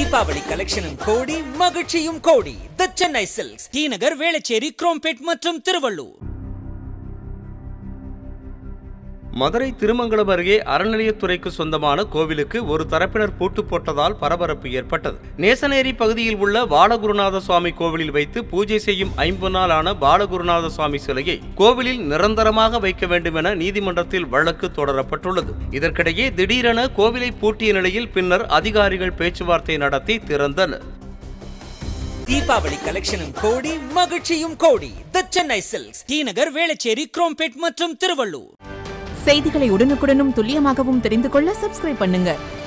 தீபாவளி கலெக்ஷனும் கோடி மகிழ்ச்சியும் கோடி the Chennai silks T Nagar Velachery Chromepet மற்றும் திருவள்ளூர் மதுரை திருமங்கலம் அருகே அறநிலையத்துறைக்கு சொந்தமான கோவிலுக்கு ஒரு தரப்பினர் பூட்டு போட்டதால் பரபரப்பு ஏற்பட்டது நேசநேரி பகுதியில் உள்ள பாலகுருநாத சுவாமி கோவிலில் வைத்து பூஜை செய்யும் ஐம்பொன்னாலான பாலகுருநாத சுவாமி சிலையை கோவிலில் நிரந்தரமாக வைக்க வேண்டும் என நீதிமன்றத்தில் வழக்கு தொடரப்பட்டுள்ளது இதற்கிடையே திடீரென கோவிலை பூட்டிய நிலையில் பின்னர் அதிகாரிகள் பேச்சுவார்த்தை நடத்தி திறந்தனர் தீபாவளி கலெக்ஷனும் கோடி மகிழ்ச்சியும் கோடி the Chennai silks T Nagar Velachery Chromepet மற்றும் திருவள்ளூர் செய்திகளை உடனுக்குடனும் துல்லியமாகவும் தெரிந்து கொள்ள சப்ஸ்கிரைப் பண்ணுங்க